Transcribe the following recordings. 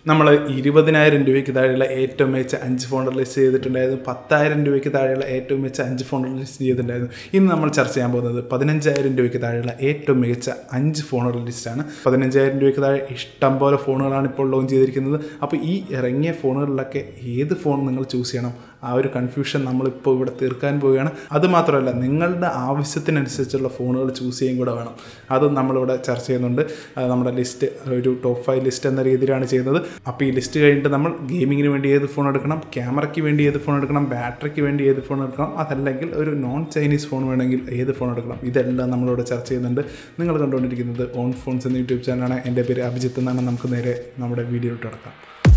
നമ്മൾ ഇരുപതിനായിരം രൂപയ്ക്ക് താഴെയുള്ള ഏറ്റവും മികച്ച അഞ്ച് ഫോണുകൾ ലിസ്റ്റ് ചെയ്തിട്ടുണ്ടായിരുന്നു പത്തായിരം രൂപയ്ക്ക് താഴെയുള്ള ഏറ്റവും മികച്ച അഞ്ച് ഫോണുകൾ ലിസ്റ്റ് ചെയ്തിട്ടുണ്ടായിരുന്നു ഇന്ന് നമ്മൾ ചർച്ച ചെയ്യാൻ പോകുന്നത് പതിനഞ്ചായിരം രൂപയ്ക്ക് താഴെയുള്ള ഏറ്റവും മികച്ച അഞ്ച് ഫോണുകളുടെ ലിസ്റ്റാണ് പതിനഞ്ചായിരം രൂപയ്ക്ക് താഴെ ഇഷ്ടം പോലെ ഫോണുകളാണ് ഇപ്പോൾ ലോഞ്ച് ചെയ്തിരിക്കുന്നത് അപ്പോൾ ഈ ഇറങ്ങിയ ഫോണുകളിലൊക്കെ ഏത് ഫോൺ നിങ്ങൾ ചൂസ് ചെയ്യണം ആ ഒരു കൺഫ്യൂഷൻ നമ്മളിപ്പോൾ ഇവിടെ തീർക്കാൻ പോവുകയാണ് അത് മാത്രമല്ല നിങ്ങളുടെ ആവശ്യത്തിനനുസരിച്ചുള്ള ഫോണുകൾ ചൂസ് ചെയ്യുകയും കൂടെ വേണം അതും നമ്മളിവിടെ ചർച്ച ചെയ്യുന്നുണ്ട് അത് നമ്മുടെ ലിസ്റ്റ് ഒരു ടോപ്പ് ഫൈവ് ലിസ്റ്റ് എന്ന രീതിയിലാണ് ചെയ്യുന്നത് അപ്പോൾ ഈ ലിസ്റ്റ് കഴിഞ്ഞിട്ട് നമ്മൾ ഗെയിമിങ്ങിന് വേണ്ടി ഏത് ഫോൺ എടുക്കണം ക്യാമറയ്ക്ക് വേണ്ടി ഏത് ഫോൺ എടുക്കണം ബാറ്ററിക്ക് വേണ്ടി ഏത് ഫോൺ എടുക്കണം അതല്ലെങ്കിൽ ഒരു നോൺ ചൈനീസ് ഫോൺ വേണമെങ്കിൽ ഏത് ഫോൺ എടുക്കണം ഇതെല്ലാം നമ്മളിവിടെ ചർച്ച ചെയ്യുന്നുണ്ട് നിങ്ങൾ കണ്ടുകൊണ്ടിരിക്കുന്നത് ഓൺ ഫോൺസ് എന്ന യൂട്യൂബ് ചാനലാണ് എൻ്റെ പേര് അഭിജിത്ത് എന്നാണ് നമുക്ക് നേരെ നമ്മുടെ വീഡിയോ ഇട്ട് കിടക്കാം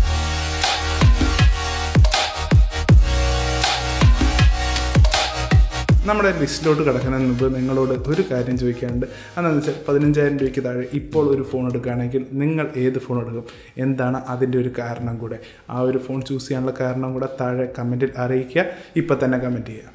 നമ്മുടെ ലിസ്റ്റിലോട്ട് കിടക്കുന്നതിന് മുമ്പ് നിങ്ങളോട് ഒരു കാര്യം ചോദിക്കാനുണ്ട് അതെന്ന് വെച്ചാൽ പതിനഞ്ചായിരം രൂപയ്ക്ക് താഴെ ഇപ്പോൾ ഒരു ഫോൺ എടുക്കുകയാണെങ്കിൽ നിങ്ങൾ ഏത് ഫോൺ എടുക്കും എന്താണ് അതിൻ്റെ ഒരു കാരണം കൂടെ ആ ഒരു ഫോൺ ചൂസ് ചെയ്യാനുള്ള കാരണം കൂടെ താഴെ കമൻറ്റിൽ അറിയിക്കുക ഇപ്പം തന്നെ കമൻറ്റ് ചെയ്യുക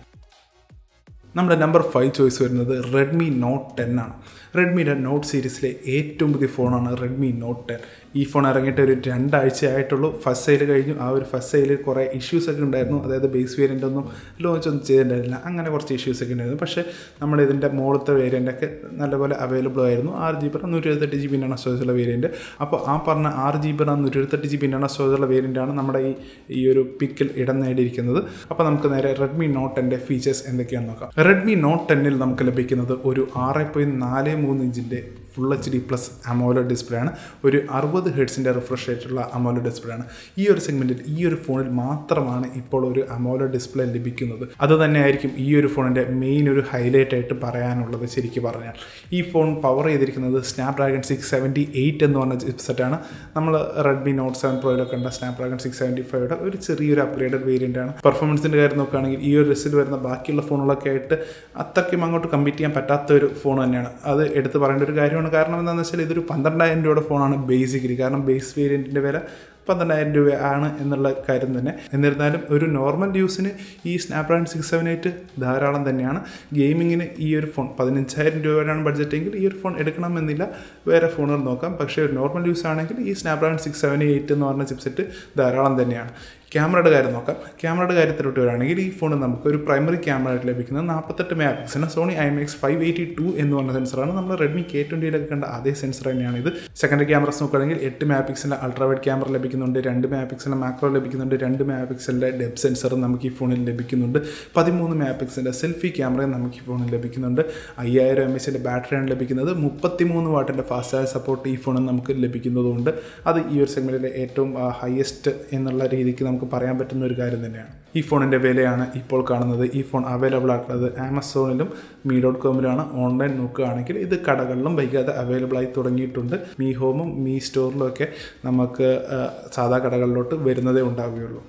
നമ്മുടെ നമ്പർ ഫൈവ് ചോയ്സ് വരുന്നത് റെഡ്മി നോട്ട് ടെൻ ആണ് റെഡ്മിയുടെ നോട്ട് സീരീസിലെ ഏറ്റവും പുതിയ ഫോണാണ് റെഡ്മി നോട്ട് ടെൻ ഈ ഫോൺ ഇറങ്ങിയിട്ട് ഒരു രണ്ടാഴ്ച ആയിട്ടുള്ളൂ ഫസ്റ്റ് സെയിൽ കഴിഞ്ഞു ആ ഒരു ഫസ്റ്റ് സെയിലിൽ കുറേ ഇഷ്യൂസ് ഒക്കെ ഉണ്ടായിരുന്നു അതായത് ബേസ് വേരിയൻ്റ് ഒന്നും ലോഞ്ച് ഒന്നും ചെയ്തിട്ടുണ്ടായിരുന്നില്ല അങ്ങനെ കുറച്ച് ഇഷ്യൂസ് ഒക്കെ ഉണ്ടായിരുന്നു പക്ഷേ നമ്മുടെ ഇതിൻ്റെ മുകളിലത്തെ വേരിയൻ്റ് ഒക്കെ നല്ലപോലെ അവൈലബിൾ ആയിരുന്നു ആറ് ജി ബി നൂറ്റി എഴുപത്തെട്ട് ജി ബി ആണ് സ്റ്റോറേജുള്ള വേരിയൻറ്റ് അപ്പോൾ ആ പറഞ്ഞ ആറ് ജി ബി നൂറ്റി എഴുപത്തെട്ട് ജി ബി ആണ് സ്റ്റോറേജുള്ള വേരിയൻ്റാണ് നമ്മുടെ ഈ ഈ ഒരു പിക്കിൽ ഇടം നേടിയിരിക്കുന്നത് അപ്പോൾ നമുക്ക് നേരെ റെഡ്മി നോട്ട് ടെൻ്റെ ഫീച്ചേഴ്സ് എന്തൊക്കെയാണെന്ന് നോക്കാം റെഡ്മി നോട്ട് ടെന്നിൽ നമുക്ക് ലഭിക്കുന്നത് ഒരു ആറ് പോയിൻറ്റ് നാല് മൂന്ന് ഇഞ്ചിൻ്റെ full H D plus AMOLED display ആണ് ഒരു അറുപത് ഹെഡ്സിൻ്റെ റിഫ്രഷ് റേറ്റുള്ള അമോലോ ഡിസ്പ്ലേ ആണ് ഈ ഒരു സെഗ്മെൻറ്റിൽ ഈ ഒരു ഫോണിൽ മാത്രമാണ് ഇപ്പോൾ ഒരു അമോലോ ഡിസ്പ്ലേ ലഭിക്കുന്നത് അത് തന്നെയായിരിക്കും ഈ ഒരു ഫോണിൻ്റെ മെയിൻ ഒരു ഹൈലൈറ്റ് ആയിട്ട് പറയാനുള്ളത് ശരിക്കും പറഞ്ഞാൽ ഈ ഫോൺ പവർ ചെയ്തിരിക്കുന്നത് സ്നാപ്ഡ്രാഗൺ സിക്സ് സെവൻറ്റി എയ്റ്റ് എന്ന് പറഞ്ഞ ചിപ്സെറ്റാണ് നമ്മൾ റെഡ്മി നോട്ട് സെവൻ പ്രോയിലൊക്കെ കണ്ട സ്നാപ്ഡ്രാഗൺ സിക്സ് സെവൻറ്റി ഫൈവയുടെ ഒരു ചെറിയൊരു അപ്ഗ്രേഡഡ് വേരിയൻ്റ് ആണ് പെർഫോമൻസിൻ്റെ കാര്യം നോക്കുകയാണെങ്കിൽ ഈ ഒരു ലിസ്റ്റിൽ വരുന്ന ബാക്കിയുള്ള ഫോണുകളൊക്കെ ആയിട്ട് അത്രയ്ക്കും അങ്ങോട്ട് കമ്പീറ്റ് ചെയ്യാൻ പറ്റാത്ത ഒരു ഫോൺ തന്നെയാണ് അത് എടുത്ത് പറയേണ്ട ഒരു കാര്യമാണ് കാരണം എന്താണെന്ന് വെച്ചാൽ ഇതൊരു പന്ത്രണ്ടായിരം രൂപയുടെ ഫോണാണ് ബേസിക്കലി കാരണം ബേസ് വേരിയൻറ്റിൻ്റെ വില പന്ത്രണ്ടായിരം രൂപ ആണ് എന്നുള്ള കാര്യം തന്നെ എന്നിരുന്നാലും ഒരു നോർമൽ യൂസിന് ഈ സ്നാപ്ഡ്രാഗൺ സിക്സ് സെവൻ എയ്റ്റ് ധാരാളം തന്നെയാണ് ഗെയിമിങ്ങിന് ഈ ഒരു ഫോൺ പതിനഞ്ചായിരം രൂപയാണ് ബഡ്ജറ്റെങ്കിൽ ഈ ഒരു ഫോൺ എടുക്കണമെന്നില്ല വേറെ ഫോണുകൾ നോക്കാം പക്ഷേ ഒരു നോർമൽ യൂസ് ആണെങ്കിൽ ഈ സ്നാപ്ഡ്രാഗൺ സിക്സ് സെവൻ എയ്റ്റ് എന്ന് പറഞ്ഞ ചിപ്സെറ്റ് ധാരാളം തന്നെയാണ് ക്യാമറയുടെ കാര്യം നോക്കാം ക്യാമറയുടെ കാര്യത്തിലോട്ട് വരികയാണെങ്കിൽ ഈ ഫോൺ നമുക്ക് ഒരു പ്രൈമറി ക്യാമറ ആയിട്ട് ലഭിക്കുന്നത് നാൽപ്പത്തെട്ട് മെഗാ പിക്സലിന് Sony I X five eighty two എന്ന് പറഞ്ഞ സെൻസറാണ് നമ്മൾ റെഡ്മി കെ ട്വൻറ്റിയിലൊക്കെ കണ്ട അതേ സെൻസർ തന്നെയാണ് ഇത് സെക്കൻഡറി ക്യാമറസ് നോക്കുകയാണെങ്കിൽ എട്ട് മെഗാ പിക്സലിൻ്റെ അൾട്രാവൈഡ് ക്യാമറ ലഭിക്കുന്നുണ്ട് രണ്ട് മെഗാ പിക്സലിൻ്റെ മാക്രോ ലഭിക്കുന്നുണ്ട് രണ്ട് മെഗാ പിക്സലിൻ്റെ ഡെബ് സെൻസറും നമുക്ക് ഈ ഫോണിൽ ലഭിക്കുന്നുണ്ട് പതിമൂന്ന് മെഗാ പിക്സലിൻ്റെ സെൽഫി ക്യാമറയും നമുക്ക് ഈ ഫോണിൽ ലഭിക്കുന്നുണ്ട് അയ്യായിരം എം എച്ചിൻ്റെ ബാറ്ററിയാണ് ലഭിക്കുന്നത് മുപ്പത്തിമൂന്ന് വാട്ടിൻ്റെ ഫാസ്റ്റ് ചാർജ് സപ്പോർട്ട് ഈ ഫോണിൽ നമുക്ക് ലഭിക്കുന്നതുകൊണ്ട് അത് ഈ ഒരു സെഗ്മെൻറ്റിലെ ഏറ്റവും ഹയസ്റ്റ് എന്നുള്ള രീതിക്ക് നമുക്ക് പറയാൻ പറ്റുന്ന ഒരു കാര്യം തന്നെയാണ് ഈ ഫോണിൻ്റെ വിലയാണ് ഇപ്പോൾ കാണുന്നത് ഈ ഫോൺ അവൈലബിൾ ആയിട്ടുള്ളത് ആമസോണിലും മീ ഡോട്ട് കോമിലുമാണ് ഓൺലൈൻ നോക്കുകയാണെങ്കിൽ ഇത് കടകളിലും വൈകാതെ അവൈലബിൾ ആയി തുടങ്ങിയിട്ടുണ്ട് മീ ഹോമും മീ സ്റ്റോറിലും ഒക്കെ നമുക്ക് സാധാ കടകളിലോട്ട് വരുന്നതേ ഉണ്ടാവുകയുള്ളൂ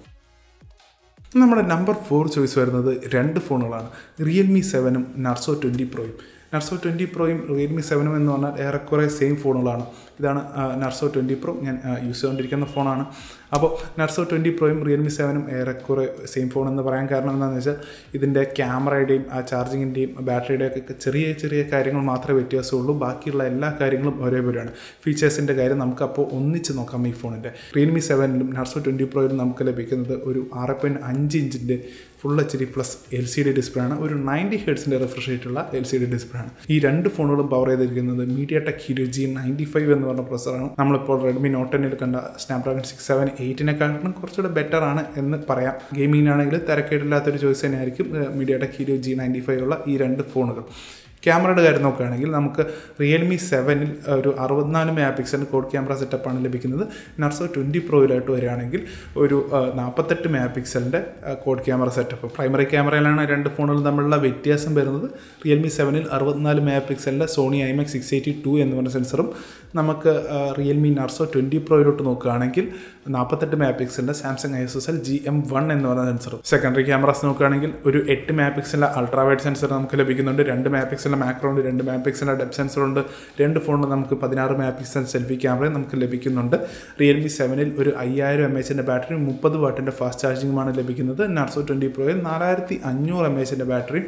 നമ്മുടെ നമ്പർ ഫോർ ചോയ്സ് വരുന്നത് രണ്ട് ഫോണുകളാണ് റിയൽമി സെവനും നർസോ ട്വൻറ്റി പ്രോയും നർസോ ട്വൻറ്റി പ്രോയും റിയൽമി സെവനും എന്ന് പറഞ്ഞാൽ ഏറെക്കുറെ സെയിം ഫോണുകളാണ് ഇതാണ് നർസോ ട്വൻറ്റി പ്രോ ഞാൻ യൂസ് ചെയ്തുകൊണ്ടിരിക്കുന്ന ഫോണാണ് അപ്പോൾ നർസോ ട്വൻറ്റി പ്രോയും റിയൽമി സെവനും ഏറെക്കുറെ സെയിം ഫോൺ എന്ന് പറയാൻ കാരണം എന്താണെന്ന് വെച്ചാൽ ഇതിൻ്റെ ക്യാമറയുടെയും ആ ചാർജിങ്ങിൻ്റെയും ബാറ്ററിയുടെയും ഒക്കെ ചെറിയ ചെറിയ കാര്യങ്ങൾ മാത്രമേ വ്യത്യാസമുള്ളൂ ബാക്കിയുള്ള എല്ലാ കാര്യങ്ങളും ഒരേപോലെയാണ് ഫീച്ചേഴ്സിൻ്റെ കാര്യം നമുക്ക് അപ്പോൾ ഒന്നിച്ച് നോക്കാം ഈ ഫോണിൻ്റെ റിയൽമി സെവനിലും നർസോ ട്വൻറ്റി പ്രോയിലും നമുക്ക് ലഭിക്കുന്നത് ഒരു ആറ് പോയിൻറ്റ് അഞ്ച് ഇഞ്ചിൻ്റെ full H D plus L C D display ആണ് ഒരു നയൻറ്റി ഹെഡ്സിൻ്റെ റിഫ്രഷ് റേറ്റുള്ള എൽ സി ഡി ഡിസ്പ്ലേ ആണ് ഈ രണ്ട് ഫോണുകളും പവർ ചെയ്തിരിക്കുന്നത് MediaTek Helio G ninety five എന്ന് പറഞ്ഞ പ്രൊസറാണ് നമ്മളിപ്പോൾ റെഡ്മി നോട്ട് ടെന്നിൽ കണ്ട സ്നാപ്ഡ്രാഗൺ സിക്സ് സെവൻ എയ്റ്റിനെക്കാളും കുറച്ചുകൂടെ ബെറ്റർ ആണ് എന്ന് പറയാം ഗെയിമിങ്ങിനാണെങ്കിൽ തിരക്കേടില്ലാത്തൊരു ചോയ്സ് തന്നെയായിരിക്കും MediaTek Helio G ninety five ഉള്ള ഈ രണ്ട് ഫോണുകൾ ക്യാമറയുടെ കാര്യം നോക്കുകയാണെങ്കിൽ നമുക്ക് റിയൽമി സെവനിൽ ഒരു അറുപത്തിനാല് മെഗാ പിക്സൽ കോഡ് ക്യാമറ സെറ്റപ്പാണ് ലഭിക്കുന്നത് നർസോ ട്വൻറ്റി പ്രോയിലായിട്ട് വരികയാണെങ്കിൽ ഒരു നാൽപ്പത്തെട്ട് മെഗാ പിക്സലിൻ്റെ കോഡ് ക്യാമറ സെറ്റപ്പ് പ്രൈമറി ക്യാമറയിലാണ് രണ്ട് ഫോണുകളും തമ്മിലുള്ള വ്യത്യാസം വരുന്നത് റിയൽമി സെവനിൽ അറുപത്തിനാല് മെഗാ പിക്സലിൻ്റെ Sony IMX six eighty two എന്ന് പറഞ്ഞ സെൻസറും നമുക്ക് റിയൽമി നർസോ ട്വൻറ്റി പ്രോയിലോട്ട് നോക്കുകയാണെങ്കിൽ നാൽപ്പത്തെട്ട് മെഗാ പിക്സലിൻ്റെ Samsung I S S L G M one എന്ന് പറയുന്ന സെൻസറും സെക്കൻഡറി ക്യാമറാസ് നോക്കുകയാണെങ്കിൽ ഒരു എട്ട് മെഗാ പിക്സലിൻ്റെ അൾട്രാവൈഡ് സെൻസർ നമുക്ക് ലഭിക്കുന്നുണ്ട് രണ്ട് മെഗാ പിക്സലിൻ്റെ മാക്രോ ഉണ്ട് രണ്ട് മെഗാ പിക്സലിൻ്റെ ഡെപ് സെൻസർ ഉണ്ട് രണ്ട് ഫോണിൽ നമുക്ക് പതിനാറ് മെഗാ പിക്സൽ സെൽഫി ക്യാമറയും നമുക്ക് ലഭിക്കുന്നുണ്ട് റിയൽമി സെവനിൽ ഒരു അയ്യായിരം എം എച്ചിൻ്റെ ബാറ്ററി മുപ്പത് വാട്ടിൻ്റെ ഫാസ്റ്റ് ചാർജിങ്ങുമാണ് ലഭിക്കുന്നത് നർസോ ട്വൻറ്റി പ്രോയിൽ നാലായിരത്തി അഞ്ഞൂറ് എം എച്ചിൻ്റെ ബാറ്ററിയും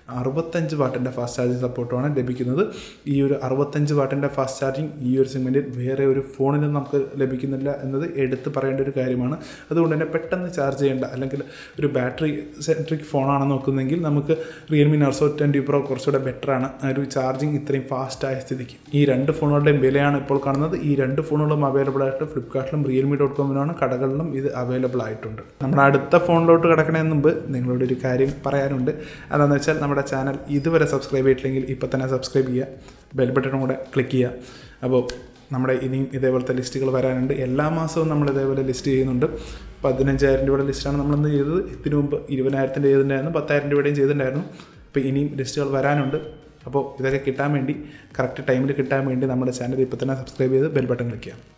അറുപത്തഞ്ച് വാട്ടിൻ്റെ ഫാസ്റ്റ് ചാർജിങ് സപ്പോർട്ടുമാണ് ലഭിക്കുന്നത് ഈ ഒരു അറുപത്തഞ്ച് വാട്ടിൻ്റെ ഫാസ്റ്റ് ചാർജിങ് ഈ ഒരു സെഗ്മെൻറ്റിൽ വേറെ ഒരു ഫോണിലും നമുക്ക് ലഭിക്കുന്നില്ല എന്നത് എടുത്ത് പറയേണ്ട ഒരു കാര്യമാണ് അതുകൊണ്ട് തന്നെ പെട്ടെന്ന് ചാർജ് ചെയ്യേണ്ട അല്ലെങ്കിൽ ഒരു ബാറ്ററി സെൻട്രിക് ഫോണാണ് നോക്കുന്നതെങ്കിൽ നമുക്ക് റിയൽമി നർസോ ട്വൻറ്റി പ്രോ കുറച്ചുകൂടെ ബെറ്ററാണ് ഒരു ചാർജിങ് ഇത്രയും ഫാസ്റ്റ് ആയ സ്ഥിതിക്ക് ഈ രണ്ട് ഫോണുകളുടെയും വിലയാണ് ഇപ്പോൾ കാണുന്നത് ഈ രണ്ട് ഫോണുകളും അവൈലബിൾ ആയിട്ട് ഫ്ലിപ്കാർട്ടിലും റിയൽമി ഡോട്ട് കോമിലാണ് കടകളിലും ഇത് അവൈലബിൾ ആയിട്ടുണ്ട് നമ്മുടെ അടുത്ത ഫോണിലോട്ട് കിടക്കുന്നതിന് മുമ്പ് നിങ്ങളോട് ഒരു കാര്യം പറയാനുണ്ട് അതെന്ന് വെച്ചാൽ നമ്മുടെ ചാനൽ ഇതുവരെ സബ്സ്ക്രൈബ് ചെയ്തിട്ടില്ലെങ്കിൽ ഇപ്പോൾ തന്നെ സബ്സ്ക്രൈബ് ചെയ്യുക ബെൽ ബട്ടണും കൂടെ ക്ലിക്ക് ചെയ്യുക അപ്പോൾ നമ്മുടെ ഇനിയും ഇതേപോലത്തെ ലിസ്റ്റുകൾ വരാനുണ്ട് എല്ലാ മാസവും നമ്മൾ ഇതേപോലെ ലിസ്റ്റ് ചെയ്യുന്നുണ്ട് പതിനഞ്ചായിരം രൂപയുടെ ലിസ്റ്റാണ് നമ്മളിന്ന് ചെയ്തത് ഇതിനു മുമ്പ് ഇരുപതിനായിരത്തിൻ്റെ ചെയ്തിട്ടുണ്ടായിരുന്നു പത്തായിരം രൂപയുടെയും ചെയ്തിട്ടുണ്ടായിരുന്നു അപ്പോൾ ഇനിയും ലിസ്റ്റുകൾ വരാനുണ്ട് അപ്പോൾ ഇതൊക്കെ കിട്ടാൻ വേണ്ടി കറക്റ്റ് ടൈമിൽ കിട്ടാൻ വേണ്ടി നമ്മുടെ ചാനൽ ഇപ്പോൾ തന്നെ സബ്സ്ക്രൈബ് ചെയ്ത് ബെൽ ബട്ടൺ ക്ലിക്ക് ചെയ്യാം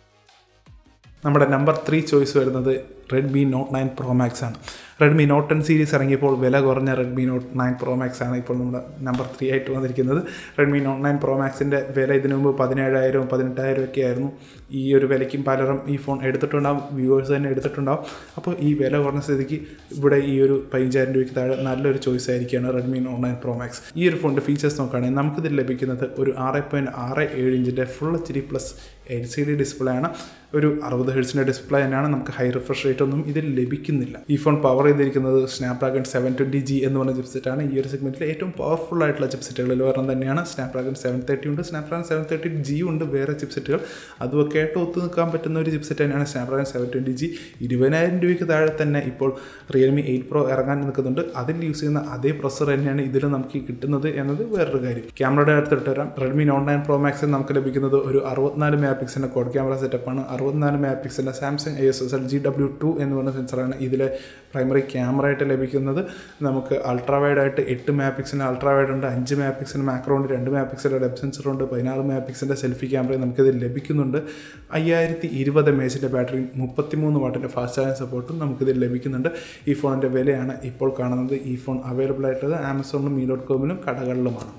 നമ്മുടെ നമ്പർ ത്രീ ചോയ്സ് വരുന്നത് Redmi Note nine Pro Max ആണ് റെഡ്മി നോട്ട് ടെൻ സീരീസ് ഇറങ്ങിയപ്പോൾ വില കുറഞ്ഞ Redmi Note nine Pro Max ആണ് ഇപ്പോൾ നമ്മുടെ നമ്പർ ത്രീ ആയിട്ട് വന്നിരിക്കുന്നത് റെഡ്മി നോട്ട് നയൻ പ്രോ മാക്സിൻ്റെ വില ഇതിനു മുമ്പ് പതിനേഴായിരവും പതിനെട്ടായിരം ഒക്കെ ആയിരുന്നു ഈ ഒരു വിലയ്ക്കും പലരും ഈ ഫോൺ എടുത്തിട്ടുണ്ടാവും വ്യൂവേഴ്സ് തന്നെ എടുത്തിട്ടുണ്ടാവും അപ്പോൾ ഈ വില കുറഞ്ഞ സ്ഥിതിക്ക് ഇവിടെ ഈ ഒരു പതിനഞ്ചായിരം രൂപയ്ക്ക് താഴെ നല്ലൊരു ചോയ്സ് ആയിരിക്കുകയാണ് Redmi Note nine Pro Max ഈ ഒരു ഫോണിൻ്റെ ഫീച്ചേഴ്സ് നോക്കുകയാണെങ്കിൽ നമുക്കിതിൽ ലഭിക്കുന്നത് ഒരു ആറ് പോയിൻറ്റ് ആറ് ഏഴ് ഇഞ്ചിൻ്റെ full H D plus L C D display ആണ് ഒരു അറുപത് ഹെഡ്സിൻ്റെ ഡിസ്പ്ലേ തന്നെയാണ് നമുക്ക് ഹൈ റിഫ്രഷ് റേറ്റ് ഒന്നും ഇതിൽ ലഭിക്കുന്നില്ല ഈ ഫോൺ പവർ ചെയ്തിരിക്കുന്നത് സ്നാപ്ഡ്രാഗൺ സെവൻ ട്വൻറ്റി ജി എന്ന് പറഞ്ഞ ചിപ്സെറ്റാണ് ഈ ഒരു സെഗ്മെൻറ്റിൽ ഏറ്റവും പവർഫുൾ ആയിട്ടുള്ള ചിപ്സെറ്റുകളിൽ ഒരെണ്ണം തന്നെയാണ് സ്നാപ്ഡ്രാഗൺ സെവൻ തേർട്ടി ഉണ്ട് സ്നാപ്ഡ്രാഗൺ സെവൻ തേർട്ടി ജി ഉണ്ട് വേറെ ചിപ്സെറ്റുകൾ അതുമൊക്കെ ആയിട്ട് ഒത്തു നിൽക്കാൻ പറ്റുന്ന ഒരു ചിപ്സെറ്റ് തന്നെയാണ് സ്നാപ്ഡ്രാഗൺ സെവൻ ട്വൻറ്റി ജി ഇരുപതിനായിരം രൂപയ്ക്ക് താഴെ തന്നെ ഇപ്പോൾ റിയൽമി എയ്റ്റ് പ്രോ ഇറങ്ങാൻ നിൽക്കുന്നുണ്ട് അതിൽ യൂസ് ചെയ്യുന്ന അതേ പ്രൊസർ തന്നെയാണ് ഇതിൽ നമുക്ക് കിട്ടുന്നത് എന്നത് വേറൊരു കാര്യം ക്യാമറയുടെ അടുത്തിട്ട് വരാം റെഡ്മി നോട്ട് നയൻ പ്രോ മാക്സിൽ നമുക്ക് ലഭിക്കുന്നത് ഒരു അറുപത്തിനാല് മെഗാ പിക്സലിൻ്റെ കോഡ് ക്യാമറ സെറ്റപ്പാണ് അറുപത്തിനാല് മെഗാ പിക്സലിൻ്റെ Samsung I S S L G W two എന്ന് പറഞ്ഞ സെൻസറാണ് ഇതിലെ പ്രൈമറി ക്യാമറ ആയിട്ട് ലഭിക്കുന്നത് നമുക്ക് അൾട്രാ വൈഡ് ആയിട്ട് എട്ട് മെഗാ പിക്സലിന് അൾട്രാ വൈഡ് ഉണ്ട് അഞ്ച് മെഗാ പിക്സൽ മാക്രോ ഉണ്ട് രണ്ട് മെഗാ പിക്സലിൻ്റെ ഡെപ് സെൻസർ ഉണ്ട് പതിനാറ് മെഗാ പിക്സലിൻ്റെ സെൽഫി ക്യാമറയും നമുക്കിത് ലഭിക്കുന്നുണ്ട് അയ്യായിരത്തി ഇരുപത് എം എച്ചിൻ്റെ ബാറ്ററിയും മുപ്പത്തിമൂന്ന് വാട്ടിൻ്റെ ഫാസ്റ്റ് ചാർജിങ് സപ്പോർട്ടും നമുക്കിത് ലഭിക്കുന്നുണ്ട് ഈ ഫോണിൻ്റെ വിലയാണ് ഇപ്പോൾ കാണുന്നത് ഈ ഫോൺ അവൈലബിൾ ആയിട്ടുള്ളത് ആമസോണിലും മീ ഡോട്ട് കോമിലും കടകളിലുമാണ്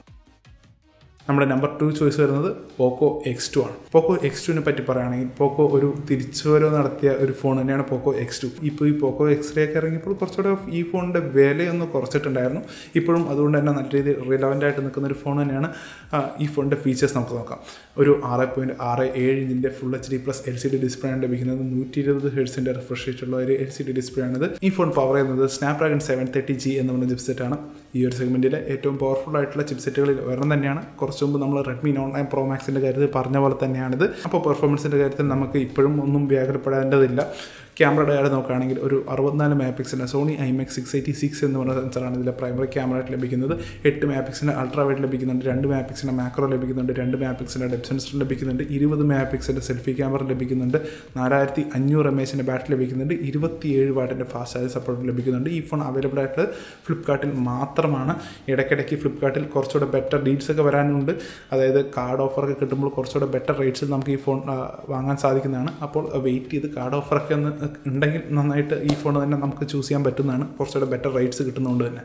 നമ്മുടെ നമ്പർ ടു ചോയ്സ് വരുന്നത് പോക്കോ എക്സ് ടു ആണ് പോക്കോ എക്സ് ടുവിനെ പറ്റി പറയുകയാണെങ്കിൽ പോക്കോ ഒരു തിരിച്ചുവരവ് നടത്തിയ ഒരു ഫോൺ തന്നെയാണ് പോക്കോ എക്സ് ടു ഇപ്പോൾ ഈ പോക്കോ എക്സ് റേ ഒക്കെ ഇറങ്ങിയപ്പോൾ കുറച്ചുകൂടെ ഈ ഫോണിൻ്റെ വിലയൊന്ന് കുറച്ചിട്ടുണ്ടായിരുന്നു ഇപ്പോഴും അതുകൊണ്ട് തന്നെ നല്ല രീതിയിൽ റിലവൻ്റ് ആയിട്ട് നിൽക്കുന്ന ഒരു ഫോൺ തന്നെയാണ് ഈ ഫോണിൻ്റെ ഫീച്ചേഴ്സ് നമുക്ക് നോക്കാം ഒരു ആറ് പോയിൻറ്റ് ആറ് ഏഴ് ഇഞ്ചിൻ്റെ full H D plus L C D display ആണ് ലഭിക്കുന്നത് നൂറ്റി ഇരുപത് ഹെഡ്സിൻ്റെ റിഫ്രഷ് റേറ്റുള്ള ഒരു എൽ സി ഡി ഡിസ്പ്ലേ ആണിത് ഈ ഫോൺ പവർ ചെയ്യുന്നത് സ്നാപ്ഡ്രാഗൺ സെവൻ തേർട്ടി ജി എന്ന് പറഞ്ഞ ചിപ്സെറ്റാണ് ഈ ഒരു സെഗ്മെൻറ്റിലെ ഏറ്റവും പവർഫുൾ ആയിട്ടുള്ള ചിപ്സെറ്റുകളിൽ ഒരെണ്ണം തന്നെയാണ് കുറച്ച് മുമ്പ് നമ്മൾ റെഡ്മി നോൺ നയൻ പ്രോ മാക്സിൻ്റെ കാര്യത്തിൽ പറഞ്ഞ പോലെ തന്നെയാണിത് അപ്പോൾ പെർഫോമൻസിൻ്റെ കാര്യത്തിൽ നമുക്ക് ഇപ്പോഴും ഒന്നും വ്യാകുലപ്പെടേണ്ടതില്ല ക്യാമറയുടെ കാര്യം നോക്കുകയാണെങ്കിൽ ഒരു അറുപത്തിനാല് മെഗാ പിക്സലിൻ്റെ Sony IMX six eighty six എന്ന് പറയുന്ന സെൻസറാണ് ഇതിലെ പ്രൈമറി ക്യാമറ ആയിട്ട് ലഭിക്കുന്നത് എട്ട് മെഗാ പിക്സലിൻ്റെ അൾട്രാ വൈഡ് ലഭിക്കുന്നുണ്ട് രണ്ട് മെഗാ പിക്സലിൻ്റെ മാക്രോ ലഭിക്കുന്നുണ്ട് രണ്ട് മെഗാ പിക്സലിൻ്റെ ഡെപ് സെൻസർ ലഭിക്കുന്നുണ്ട് ഇരുപത് മെഗാ പിക്സലിൻ്റെ സെൽഫി ക്യാമറ ലഭിക്കുന്നുണ്ട് നാലായിരത്തി അഞ്ഞൂറ് എം എച്ചിൻ്റെ ബാറ്ററി ലഭിക്കുന്നുണ്ട് ഇരുപത്തിയേഴ് വാട്ടിൻ്റെ ഫാസ്റ്റ് ചാർജ് സപ്പോർട്ട് ലഭിക്കുന്നുണ്ട് ഈ ഫോൺ അവൈലബിൾ ആയിട്ട് ഫ്ലിപ്കാർട്ടിൽ മാത്രമാണ് ഇടയ്ക്കിടയ്ക്ക് ഫ്ലിപ്കാർട്ടിൽ കുറച്ചുകൂടെ ബെറ്റർ ഡീൽസ് ഒക്കെ വരാനുണ്ട് അതായത് കാർഡ് ഓഫറൊക്കെ കിട്ടുമ്പോൾ കുറച്ചുകൂടെ ബെറ്റർ റേറ്റ്സിൽ നമുക്ക് ഈ ഫോൺ വാങ്ങാൻ സാധിക്കുന്നതാണ് അപ്പോൾ വെയിറ്റ് ചെയ്ത് കാർഡ് ഓഫറൊക്കെ ഒന്ന് ഉണ്ടെങ്കിൽ നന്നായിട്ട് ഈ ഫോൺ തന്നെ നമുക്ക് ചൂസ് ചെയ്യാൻ പറ്റുന്നതാണ് കുറച്ചുകൂടെ ബെറ്റർ റേറ്റ്സ് കിട്ടുന്നതുകൊണ്ട് തന്നെ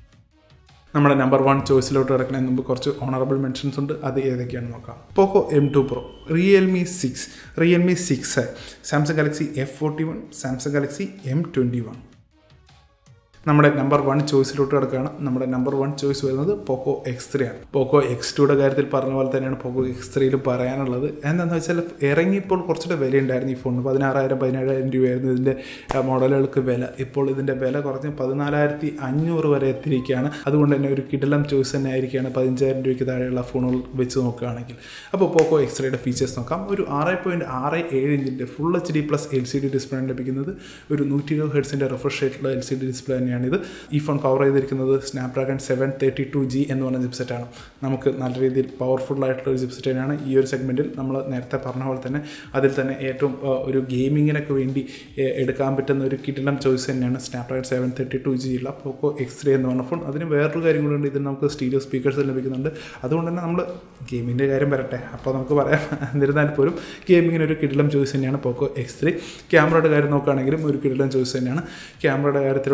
നമ്മുടെ നമ്പർ വൺ ചോയ്സിലോട്ട് കിടക്കുന്നതിന് മുമ്പ് കുറച്ച് ഓണറബിൾ മെൻഷൻസ് ഉണ്ട് അത് ഏതൊക്കെയാണെന്ന് നോക്കാം Poco M two Pro Realme six Realme six Samsung Galaxy F forty one Samsung Galaxy M twenty one നമ്മുടെ നമ്പർ വൺ ചോയ്സിലോട്ട് കിടക്കുകയാണ് നമ്മുടെ നമ്പർ വൺ ചോയ്സ് വരുന്നത് പോക്കോ എക്സ് ത്രീ ആണ് പോക്കോ എക്സ് ടുയുടെ കാര്യത്തിൽ പറഞ്ഞ പോലെ തന്നെയാണ് പോക്കോ എക്സ് ത്രീയിൽ പറയാനുള്ളത് എന്താണെന്ന് വെച്ചാൽ ഇറങ്ങിയപ്പോൾ കുറച്ചുകൂടെ വില ഉണ്ടായിരുന്നു ഈ ഫോണിന് പതിനാറായിരം പതിനേഴായിരം രൂപയായിരുന്നു ഇതിൻ്റെ മോഡലുകൾക്ക് വില ഇപ്പോൾ ഇതിൻ്റെ വില കുറഞ്ഞ് പതിനാലായിരത്തി അഞ്ഞൂറ് വരെ എത്തിയിരിക്കുകയാണ് അതുകൊണ്ട് തന്നെ ഒരു കിടലം ചോയ്സ് തന്നെ ആയിരിക്കുകയാണ് പതിനഞ്ചായിരം രൂപയ്ക്ക് താഴെയുള്ള ഫോണുകൾ വെച്ച് നോക്കുകയാണെങ്കിൽ അപ്പോൾ പോക്കോ എക്സ് റേയുടെ ഫീച്ചേഴ്സ് നോക്കാം ഒരു ആറ് പോയിൻറ്റ് ആറ് ഏഴ് ഇഞ്ചിൻ്റെ full H D plus L C D display ആണ് ലഭിക്കുന്നത് ഒരു നൂറ്റി ഇരുപത് ഹെഡ്സിൻ്റെ റിഫ്രഷ് റേറ്റുള്ള എൽ സി ഡി ഡിസ്പ്ലേ തന്നെയാണ് ഇത് ഈ ഫോൺ പവർ ചെയ്തിരിക്കുന്നത് Snapdragon seven thirty two G എന്ന് പറഞ്ഞ ചിപ്സെറ്റാണ് നമുക്ക് നല്ല രീതിയിൽ പവർഫുൾ ആയിട്ടുള്ള ഒരു ചിപ്സെറ്റ് തന്നെയാണ് ഈ ഒരു സെഗ്മെൻറ്റിൽ നമ്മൾ നേരത്തെ പറഞ്ഞ പോലെ തന്നെ അതിൽ തന്നെ ഏറ്റവും ഒരു ഗെയിമിങ്ങിനൊക്കെ വേണ്ടി എടുക്കാൻ പറ്റുന്ന ഒരു കിടിലം ചോയ്സ് തന്നെയാണ് Snapdragon seven thirty two G ഉള്ള പോക്കോ എക്സ് ത്രീ എന്ന് പറഞ്ഞ ഫോൺ അതിന് വേറൊരു കാര്യം കൂടി ഉണ്ട് ഇതിൽ നമുക്ക് സ്റ്റീരിയോ സ്പീക്കേഴ്സ് ലഭിക്കുന്നുണ്ട് അതുകൊണ്ട് തന്നെ നമ്മൾ ഗെയിമിൻ്റെ കാര്യം വരട്ടെ അപ്പോൾ നമുക്ക് പറയാം എന്നിരുന്നാൽ പോലും ഗെയിമിങ്ങിന് ഒരു കിടിലം ചോയ്സ് തന്നെയാണ് പോക്കോ എക്സ് ത്രീ ക്യാമറയുടെ കാര്യം നോക്കുകയാണെങ്കിലും ഒരു കിടിലം ചോയ്സ് തന്നെയാണ് ക്യാമറയുടെ കാര്യത്തിലോട്ട് വരികയാണെങ്കിൽ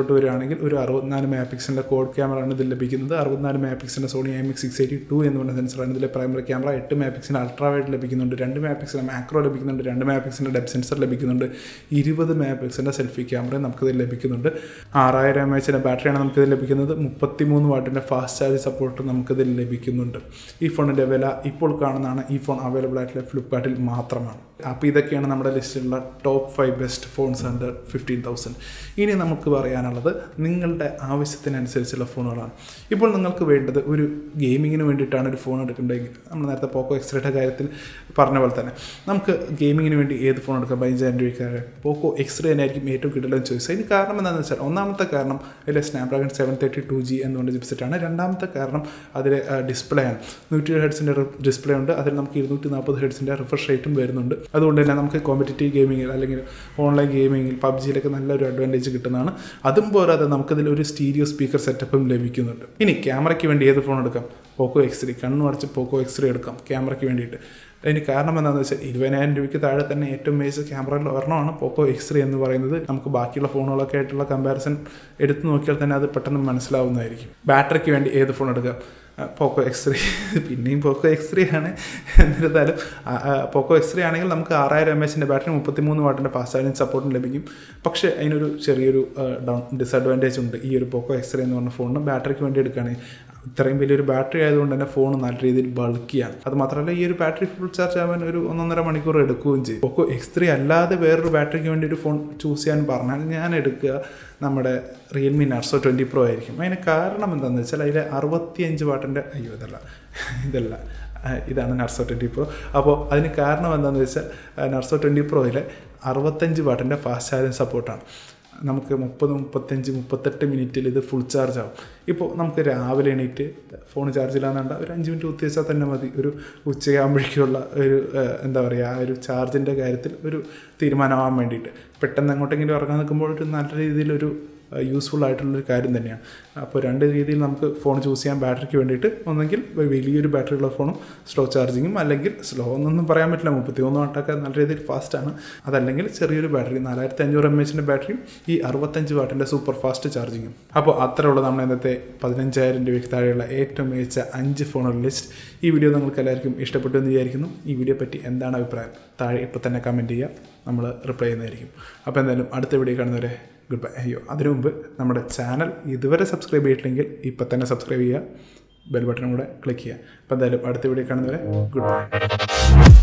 നോക്കുകയാണെങ്കിൽ ഒരു അറുപത്തിനാല് മെഗാ പിക്സലിൻ്റെ കോഡ് ക്യാമറ ആണ് ഇതിൽ ലഭിക്കുന്നത് അറുപത്തിനാല് മെഗാ പിക്സലിൻ്റെ Sony I X six eighty two എന്ന് പറഞ്ഞ സെൻസറാണ് ഇതിലെ പ്രൈമറി ക്യാമറ എട്ട് മെഗാ പിക്സലിൻ്റെ അൾട്രാ വൈഡ് ലഭിക്കുന്നുണ്ട് രണ്ട് മെഗാ പിക്സൽ മാക്രോ ലഭിക്കുന്നുണ്ട് രണ്ട് മെഗാ പിക്സലിൻ്റെ ഡെപ് സെൻസർ ലഭിക്കുന്നുണ്ട് ഇരുപത് മെഗാ പിക്സലിൻ്റെ സെൽഫി ക്യാമറ നമുക്കിത് ലഭിക്കുന്നുണ്ട് ആറായിരം എം എച്ചിൻ്റെ ബാറ്ററിയാണ് നമുക്കിത് ലഭിക്കുന്നത് മുപ്പത്തിമൂന്ന് വാട്ടിൻ്റെ ഫാസ്റ്റ് ചാർജ് സപ്പോർട്ട് നമുക്കിതിൽ ലഭിക്കുന്നുണ്ട് ഈ ഫോണിൻ്റെ വില ഇപ്പോൾ കാണുന്നതാണ് ഈ ഫോൺ അവൈലബിൾ ആയിട്ടുള്ള ഫ്ലിപ്കാർട്ടിൽ മാത്രമാണ് അപ്പോൾ ഇതൊക്കെയാണ് നമ്മുടെ ലിസ്റ്റിലുള്ള top five best phones under fifteen thousand ഇനി നമുക്ക് പറയാനുള്ളത് നിങ്ങളുടെ ആവശ്യത്തിനനുസരിച്ചുള്ള ഫോണുകളാണ് ഇപ്പോൾ നിങ്ങൾക്ക് വേണ്ടത് ഒരു ഗെയിമിങ്ങിന് വേണ്ടിയിട്ടാണ് ഒരു ഫോൺ എടുക്കേണ്ടതെങ്കിൽ നമ്മൾ നേരത്തെ പോക്കോ എക്സ്റേയുടെ കാര്യത്തിൽ പറഞ്ഞ പോലെ തന്നെ നമുക്ക് ഗെയിമിങ്ങിന് വേണ്ടി ഏത് ഫോൺ എടുക്കാം പതിനഞ്ചായിരം രൂപയ്ക്ക് പോക്കോ എക്സ്റേ തന്നെയായിരിക്കും ഏറ്റവും കിട്ടുന്ന ചോയ്സ് അതിന് കാരണം എന്താണെന്ന് വെച്ചാൽ ഒന്നാമത്തെ കാരണം അതിലെ Snapdragon seven thirty two G എന്നുകൊണ്ട് ചിപ്സെറ്റാണ് രണ്ടാമത്തെ കാരണം അതിലെ ഡിസ്പ്ലേ ആണ് നൂറ്റി ഹെഡ്സിൻ്റെ ഡിസ്പ്ലേ ഉണ്ട് അതിൽ നമുക്ക് ഇരുന്നൂറ്റി നാൽപ്പത് ഹെഡ്സിൻ്റെ റിഫ്രഷ് റേറ്റും വരുന്നുണ്ട് അതുകൊണ്ട് തന്നെ നമുക്ക് കോമ്പറ്റേറ്റീവ് ഗെയിമിങ്ങിൽ അല്ലെങ്കിൽ ഓൺലൈൻ ഗെയിമിങ്ങിൽ പബ്ജിയിലൊക്കെ നല്ലൊരു അഡ്വാൻറ്റേജ് കിട്ടുന്നതാണ് അതും പോരാതെ നമുക്കതിൽ ഒരു സ്റ്റീരിയോ സ്പീക്കർ സെറ്റപ്പും ലഭിക്കുന്നുണ്ട് ഇനി ക്യാമറയ്ക്ക് വേണ്ടി ഏത് ഫോൺ എടുക്കാം പോക്കോ എക്സ് ത്രീ കണ്ണു അടച്ച് പോക്കോ എക്സ് ത്രീ എടുക്കാം ക്യാമറയ്ക്ക് വേണ്ടിയിട്ട് അതിന് കാരണം എന്താണെന്ന് വെച്ചാൽ ഇരുപതിനായിരം രൂപയ്ക്ക് താഴെ തന്നെ ഏറ്റവും മികച്ച ക്യാമറയിൽ ഒരെണ്ണമാണ് പോക്കോ എക്സ് ത്രീ എന്ന് പറയുന്നത് നമുക്ക് ബാക്കിയുള്ള ഫോണുകളൊക്കെ ആയിട്ടുള്ള കമ്പാരിസൺ എടുത്തു നോക്കിയാൽ തന്നെ അത് പെട്ടെന്ന് മനസ്സിലാവുന്നതായിരിക്കും ബാറ്ററിക്ക് വേണ്ടി ഏത് ഫോൺ എടുക്കാം പോക്കോ എക്സ് ത്രീ പിന്നെയും പോക്കോ എക്സ് ത്രീ ആണ് എന്നിരുന്നാലും പോക്കോ എക്സ് ത്രീ ആണെങ്കിൽ നമുക്ക് ആറായിരം എം എച്ചിൻ്റെ ബാറ്ററി മുപ്പത്തിമൂന്ന് വാട്ടിൻ്റെ ഫാസ്റ്റ് ചാർജിങ് സപ്പോർട്ടും ലഭിക്കും പക്ഷേ അതിനൊരു ചെറിയൊരു ഡൗൺ ഡിസഡ്വാൻറ്റേജ് ഉണ്ട് ഈ ഒരു പോക്കോ എക്സ് ത്രീ എന്ന് പറഞ്ഞ ഫോണിന് ബാറ്ററിക്ക് വേണ്ടി എടുക്കുകയാണെങ്കിൽ ഇത്രയും വലിയൊരു ബാറ്ററി ആയതുകൊണ്ട് തന്നെ ഫോൺ നല്ല രീതിയിൽ ബൾക്കിയാണ് അത് മാത്രമല്ല ഈ ഒരു ബാറ്ററി ഫുൾ ചാർജ് ആവാൻ ഒരു ഒന്നൊന്നര മണിക്കൂർ എടുക്കുകയും ചെയ്യും പോക്കോ എക്സ് ത്രീ അല്ലാതെ വേറൊരു ബാറ്ററിക്ക് വേണ്ടി ഒരു ഫോൺ ചൂസ് ചെയ്യാൻ പറഞ്ഞാൽ ഞാൻ എടുക്കുക നമ്മുടെ റിയൽമി നർസോ ട്വൻറ്റി പ്രോ ആയിരിക്കും അതിന് കാരണം എന്താണെന്ന് വെച്ചാൽ അതിൽ അറുപത്തിയഞ്ച് വാട്ടിൻ്റെ അയ്യോ ഇതല്ല ഇതല്ല ഇതാണ് നർസോ ട്വൻറ്റി പ്രോ അപ്പോൾ അതിന് കാരണം എന്താണെന്ന് വെച്ചാൽ നർസോ ട്വൻറ്റി പ്രോയിൽ അറുപത്തഞ്ച് വാട്ടിൻ്റെ ഫാസ്റ്റ് ചാർജിങ് സപ്പോർട്ടാണ് നമുക്ക് മുപ്പത് മുപ്പത്തഞ്ച് മുപ്പത്തെട്ട് മിനിറ്റിൽ ഇത് ഫുൾ ചാർജ് ആവും ഇപ്പോൾ നമുക്ക് രാവിലെ എണീറ്റ് ഫോൺ ചാർജ് ഇല്ലാന്നുണ്ട ഒരു അഞ്ച് മിനിറ്റ് കുത്തിവെച്ചാൽ തന്നെ മതി ഒരു ഉച്ചയാകുമ്പോഴേക്കുള്ള ഒരു എന്താ പറയുക ആ ഒരു ചാർജിൻ്റെ കാര്യത്തിൽ ഒരു തീരുമാനമാകാൻ വേണ്ടിയിട്ട് പെട്ടെന്ന് എങ്ങോട്ടെങ്കിലും ഇറങ്ങാൻ നിൽക്കുമ്പോൾ ഒരു നല്ല രീതിയിലൊരു യൂസ്ഫുൾ ആയിട്ടുള്ളൊരു കാര്യം തന്നെയാണ് അപ്പോൾ രണ്ട് രീതിയിൽ നമുക്ക് ഫോൺ ചൂസ് ചെയ്യാൻ ബാറ്ററിക്ക് വേണ്ടിയിട്ട് ഒന്നെങ്കിൽ വലിയൊരു ബാറ്ററി ഉള്ള ഫോണും സ്ലോ ചാർജിങ്ങും അല്ലെങ്കിൽ സ്ലോ എന്നൊന്നും പറയാൻ പറ്റില്ല മുപ്പത്തി മൂന്ന് വാട്ടൊക്കെ നല്ല രീതിയിൽ ഫാസ്റ്റാണ് അതല്ലെങ്കിൽ ചെറിയൊരു ബാറ്ററി നാലായിരത്തി അഞ്ഞൂറ് എം എച്ചിൻ്റെ ബാറ്ററിയും ഈ അറുപത്തഞ്ച് വാട്ടിൻ്റെ സൂപ്പർ ഫാസ്റ്റ് ചാർജിങ്ങും അപ്പോൾ അത്രയുള്ള നമ്മൾ ഇന്നത്തെ പതിനഞ്ചായിരം രൂപയ്ക്ക് താഴെയുള്ള ഏറ്റവും മികച്ച അഞ്ച് ഫോണുകളുടെ ലിസ്റ്റ് ഈ വീഡിയോ നിങ്ങൾക്ക് എല്ലാവർക്കും ഇഷ്ടപ്പെട്ടു എന്ന് വിചാരിക്കുന്നു ഈ വീഡിയോ പറ്റി എന്താണ് അഭിപ്രായം താഴെ ഇപ്പോൾ തന്നെ കമൻറ്റ് ചെയ്യുക നമ്മൾ റിപ്ലൈ ചെയ്യുന്നതായിരിക്കും അപ്പോൾ എന്തായാലും അടുത്ത വീഡിയോ കാണുന്നവരെ ഗുഡ് ബൈ അയ്യോ അതിനു മുമ്പ് നമ്മുടെ ചാനൽ ഇതുവരെ സബ്സ്ക്രൈബ് ചെയ്തിട്ടില്ലെങ്കിൽ ഇപ്പം തന്നെ സബ്സ്ക്രൈബ് ചെയ്യുക ബെൽ ബട്ടണും കൂടെ ക്ലിക്ക് ചെയ്യുക അപ്പോൾ എന്തായാലും അടുത്ത വീഡിയോ കാണുന്നവരെ ഗുഡ് ബൈ